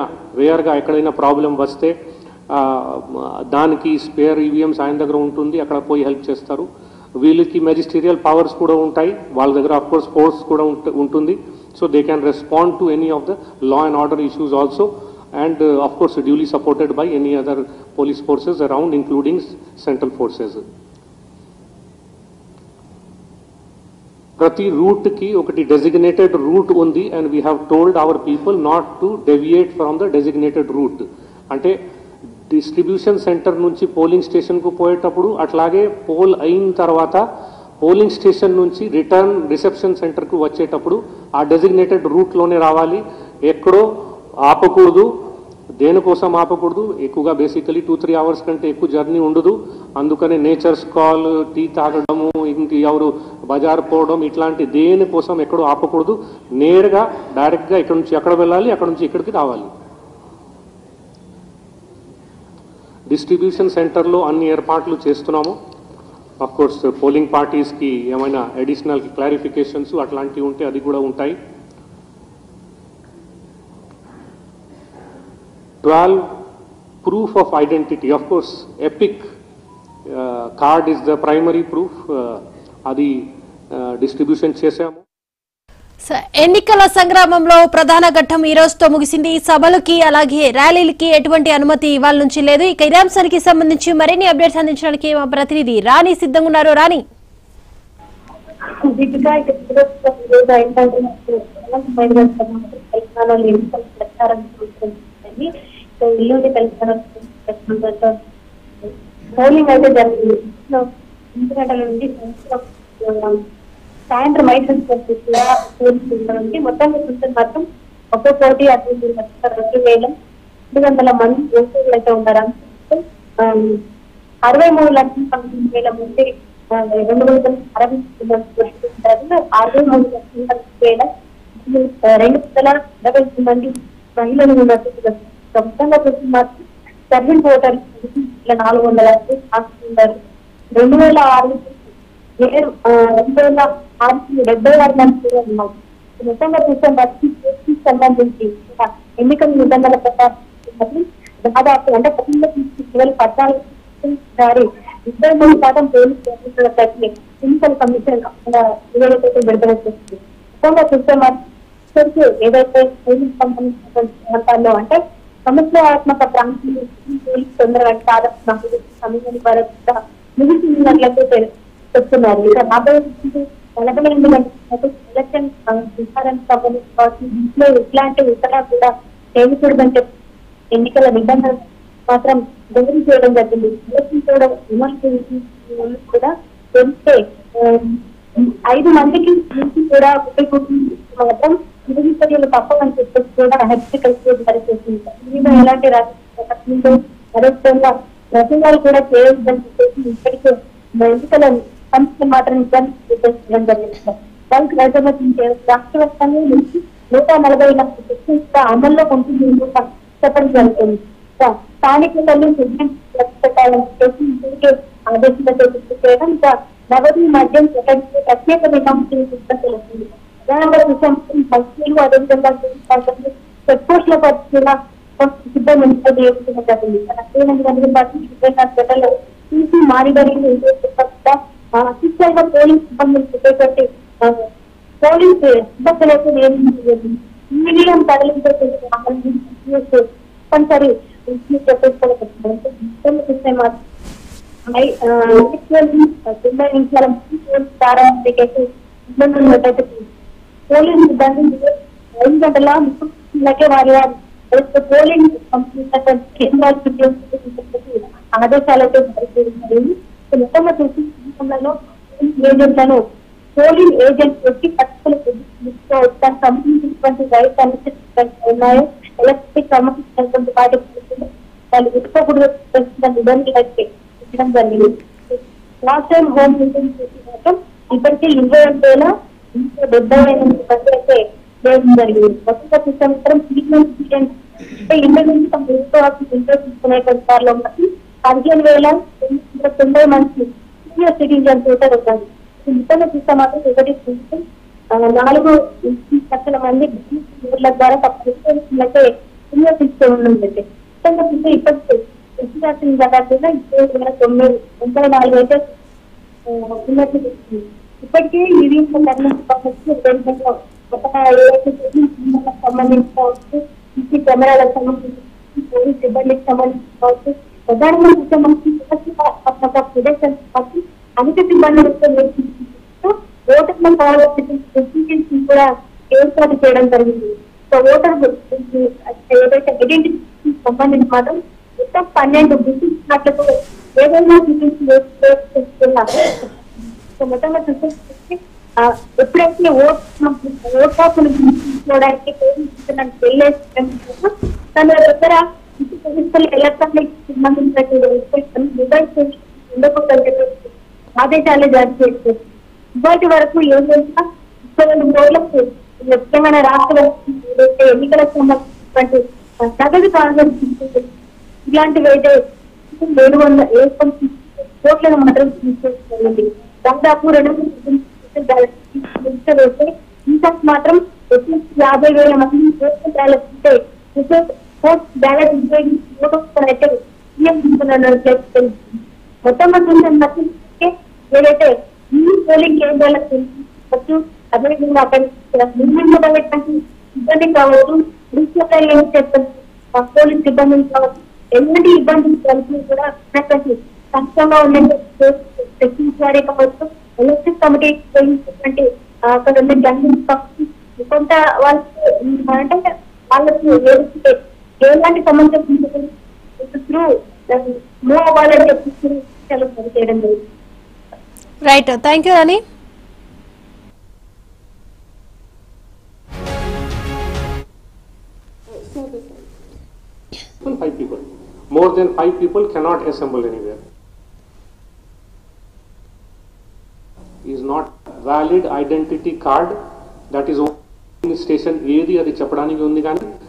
రేర్గా ఎక్కడైనా ప్రాబ్లం వస్తే ఆ, దానికి స్పేర్ ఈవీఎంస్ ఆయన దగ్గర ఉంటుంది అక్కడ పోయి హెల్ప్ చేస్తారు వీళ్ళకి మెజిస్టీరియల్ పవర్స్ కూడా ఉంటాయి వాళ్ళ దగ్గర అఫ్ కోర్స్ ఫోర్స్ కూడా ఉంట- ఉంటుంది so they can respond to any of the law and order issues also and of course duly supported by any other police forces around including central forces ప్రతి route కి ఒకటి designated route ఉంది and we have told our people not to deviate from the designated route అంటే distribution centre నుంచి polling స్టేషన్కు పోయేటప్పుడు అట్లాగే poll అయిన తర్వాత పోలింగ్ స్టేషన్ నుంచి రిటర్న్ రిసెప్షన్ సెంటర్కు వచ్చేటప్పుడు ఆ డెసిగ్నేటెడ్ రూట్లోనే రావాలి ఎక్కడో ఆపకూడదు దేనికోసం ఆపకూడదు ఎక్కువగా బేసికలీ టూ త్రీ అవర్స్ కంటే ఎక్కువ జర్నీ ఉండదు అందుకనే నేచర్స్ కాల్ టీ తాగడము ఇంక ఎవరు బజార్ పోవడం ఇట్లాంటి దేనికోసం ఎక్కడో ఆపకూడదు నేరుగా డైరెక్ట్గా ఇక్కడ నుంచి ఎక్కడ వెళ్ళాలి అక్కడ నుంచి ఇక్కడికి రావాలి డిస్ట్రిబ్యూషన్ సెంటర్లో అన్ని ఏర్పాట్లు చేస్తున్నాము అఫ్ కోర్స్ పోలింగ్ పార్టీస్కి ఏమైనా అడిషనల్ క్లారిఫికేషన్స్ అట్లాంటివి ఉంటే అది కూడా ఉంటాయి twelve proof of identity. Of course, EPIC uh, card is the primary proof. Uh, అది డిస్ట్రిబ్యూషన్ చేశాము స- ఎన్నికల సంగ్రామంలో ప్రధాన ఘట్టం ఈ రోజుతో ముగిసింది సభలకి అలాగే ర్యాలీలకి ఎటువంటి అనుమతి ఇవాళ నుంచి లేదు ఇక ఇదే అంశానికి సంబంధించి మరిన్ని అప్డేట్స్ అందించడానికి మా ప్రతినిధి రాణి సిద్ధంగా ఉన్నారు రాణి దీపిక ఇక్కడ ఈరోజు ఏంటంటే నాకు బయలుదేరుతున్నాము. తెలంగాణలో ఎన్నికల ప్రచారం జరుగుతుంది సో ఇల్లు తెలంగాణ పోలింగ్ అయితే జరిగింది సో ఎనిమిది గంటల నుండి సాయంత్రం, సాయంత్రం ఐదు గంటల కూడా పోలింగ్ ఉంటుంది మొత్తం చూస్తే మాత్రం ఒక్కో పోటీ అటువంటి రెండు వేల రెండు వందల మంది ఓటర్లు అయితే ఉన్నారు అంటే, ఆ, అరవై మూడు లక్షల పంతొమ్మిది వేల మంది ఆ, రెండు వందల అరవై తొమ్మిది మంది ఉంటారు అరవై మూడు లక్షల పంతొమ్మిది వేల ఆ, రెండు వందల అరవై తొమ్మిది మంది మహిళలు ఉన్నట్టు మొత్తంగా చూసి మాత్రం సర్వీస్ ఓటర్లు ఇలా నాలుగు వందల ఉన్నారు రెండు వేల ఆరు ఏడు ఆ, రెండు వేల ఆరు డెబ్బై ఆరు మంది కూడా ఉన్నారు మొత్తంగా చూస్తే మాత్రం కేసుకి సంబంధించి ఆ, ఎన్నికల నిబంధనల ప్రకారం మాత్రం దాదాపు అంటే పద్దెనిమిది నుంచి రెండు వేల పద్నాలుగు సారి ఇరవై మూడు శాతం పోలీసు ఎన్నికలపైకి ఎన్నికల కమిషన్ ఆ, నివేదిక విడుదల చేసింది మొత్తంగా చూస్తే మాత్రం ఇప్పటికే ఏదైతే పోలీస్ సంబంధించినటువంటి ప్రాంతాల్లో అంటే సమస్యాత్మక ప్రాంతాలు పోలీసు తొందరగా దాదాపు నలభై సమయం వరకు కూడా ముగిసినట్లయితే తెలు- చెప్తున్నారు ఇక రాబోయే రోజుల్లో నలభై ఎనిమిది గంటల ఎలక్షన్ ఆ, విచారణకు సంబంధించి కావచ్చు, ఇంట్లో ఇట్లాంటి ఇతర కూడా చేయకూడదని చెప్పి ఎన్నికల నిబంధనలు మాత్రం గౌరవం చేయడం జరిగింది ఎలక్షన్ కూడా విమర్శలు కూడా తెలిస్తే ఆ, ఐదు మందికి నుంచి కూడా ఒకటి కుటుంబం మాత్రం విధి చర్యలు తప్పవని చెప్పేసి కూడా హెచ్చరికలు జారీ చేసింది మీద ఎలాంటి రాజకీయ అదేవిధంగా రచనలు కూడా చేయొద్దని చెప్పేసి ఇప్పటికే ఎన్నికల సంస్థ మాత్రం ఇబ్బంది చేయడం జరిగింది దానికి రైతుల రాష్ట్ర వ్యాప్తంగా నుంచి నూట నలభై లక్షల సెక్షన్స్ కూడా అమల్లో ఉంటుంది అని కూడా చెప్పడం జరుగుతుంది స్థా- స్థానికులను సెగ్మెంట్ పెట్టాలని చెప్పేసి ఇప్పటికే ఆదేశాలతో గుర్తు చేయడం ఇంకా నగదు మద్యం ప్రకటించే ప్రత్యేక నిబంధనలు కూడా తెలుస్తుంది ప్రధానంగా చూసాం బస్సులు అదేవిధంగా చెక్ పోస్టుల పరిస్థితుల సిబ్బంది ఉంటుంది జరిగింది అదేవిధంగా పాటు గంటల్లో తీసి మానిటరింగ్ అఫీషియల్ గా పోలీస్ సిబ్బంది పెట్టేటువంటి ఆ, పోలీస్ సిబ్బందులకు నియమించలేదు ఈవీఎం తరలించే తప్పనిసరి చెప్పేసుకోవాలి చూస్తే మాత్రం మై- ఆ, ఎలక్ట్రల్ తొంభై నిమిషాల ముందు ప్రారంభించేసి ఇబ్బందులు ఉన్నట్టయితే పోలింగ్ సిబ్బంది ఐదు గంటల ముప్పై నిమిషాలకే వారి వారి యొక్క పోలింగ్ పంపినటువంటి కేంద్రాలు వినియోగించేందుకు ఆదేశాలతో జరిగింది మొత్తంగా చూసి ఈ సమయంలో ఏజెంట్లను పోలింగ్ ఏజెంట్ వచ్చి పట్టుకులు దానికి సంబంధించినటువంటి రైట్ అన్ని ఉన్నాయో ఎలక్ట్రిక్ సంబంధించినటువంటి వాటి వాళ్ళు ఇష్టపూర్వక నిబంధనలు అయితే ఇవ్వడం జరిగింది లాస్ట్ టైం హోమ్ మీటింగ్ చేసి మాత్రం ఇప్పటికే ఇరవై రెండు వేల ఇంకా డెబ్బై ఎనిమిది మంది అయితే చేయడం జరిగింది మొత్తం చూస్తే మాత్రం ట్రీట్మెంట్ స్టూడెంట్స్ అంటే ఇంటర్ నుంచి తమ ఇంట్లో ఇంటర్ తీసుకునే వారిలో మాత్రం పదిహేను వేల తొమ్మిది వందల తొంభై మంది సీనియర్ సిటిజన్స్ అయితే ఉన్నారు మొత్తంగా చూస్తే మాత్రం ఒకటి చూస్తే ఆ, నాలుగు లక్షల మంది ఊర్ల ద్వారా తప్పనిసరి వినియోగిస్తూ ఉండండి మొత్తంగా చూస్తే ఇప్పటికే కృషి రాసిన దాదాపుగా ఇప్పుడు వేల తొమ్మిది తొంభై నాలుగు అయితే ఆ, ఉన్నట్లు తెలుస్తుంది. ఇప్పటికే ఇది సంబంధించి ఒక ఏదైతే సిబ్బందికి సంబంధించి కావచ్చు సీసీ కెమెరాలకు సంబంధించి పోలీస్ సిబ్బందికి సంబంధించి కావచ్చు ప్రధానమంత్రి సంబంధించి ప్రదేశం కావచ్చు అధిక సిబ్బందితో నేర్పిస్తూ ఓటర్ల కావాల్సిన కూడా ఏర్పాటు చేయడం జరిగింది సో ఓటర్ ఏదైతే ఐడెంటిటీ సంబంధించి మాత్రం మొత్తం పన్నెండు గుర్తించినట్లకు ఏదైనా చూపించి సో మొత్తంగా చూస్తే ఆ, ఎప్పుడైతే ఓట్ ఓట్ హక్కును తీసుకోవడానికి పోలీసులకు వెళ్ళేసి తన దగ్గర పోలీసులు ఎలక్ట్రానిక్ సంబంధించినటువంటి వెబ్సైట్ మొబైల్ ఫోన్ ఉండకూడదని చెప్పేసి ఆదేశాలు జారీ చేశారు ఇప్పటి వరకు ఏదైనా ముప్పై రెండు కోట్లకు ముఖ్యమైన రాష్ట్ర ఏదైతే ఎన్నికలకు సంబంధించినటువంటి నగదు కాంగ్రెస్ ఇలాంటివి అయితే ఏడు వందల ఏడు వందల కోట్లను మాత్రం తీసుకోవాలి దాదాపు రెండు వేస్తే ఇంకా మాత్రం వచ్చి యాభై వేల మంది పోస్టల్ బ్యాలెట్ ఉంటే పోస్ట్ బ్యాలెట్ ఉపయోగించి అయితే సీఎం తీసుకున్నట్లు తెలుస్తుంది మొత్తం మంది ఏదైతే ఈ పోలింగ్ కేంద్రాలకు వచ్చు అదేవిధంగా అక్కడ నిర్మించబడేటువంటి సిబ్బంది కావచ్చు రీసెంట్ ఏం చేస్తారు ఆ పోలీస్ సిబ్బంది కావచ్చు ఎలాంటి ఇబ్బందులు కలిసి కూడా ఉన్నటువంటి కష్టంగా ఉన్నటువంటి సెక్యూరిటీ వారి కావచ్చు ఎలక్షన్ కమిటీ పోయినటువంటి ఆ, అక్కడ ఉన్న జంగిల్ కావచ్చు కొంత వాళ్ళకి అంటే వాళ్ళకి ఏదైతే ఎలాంటి సమస్య త్రూ మూవ్ అవ్వాలని చెప్పి చాలా పని చేయడం జరిగింది right thank you Rani Even five people. More than five people cannot assemble anywhere. Is not valid identity card that is only station ఏది అది చెప్పడానికి ఉంది కానీ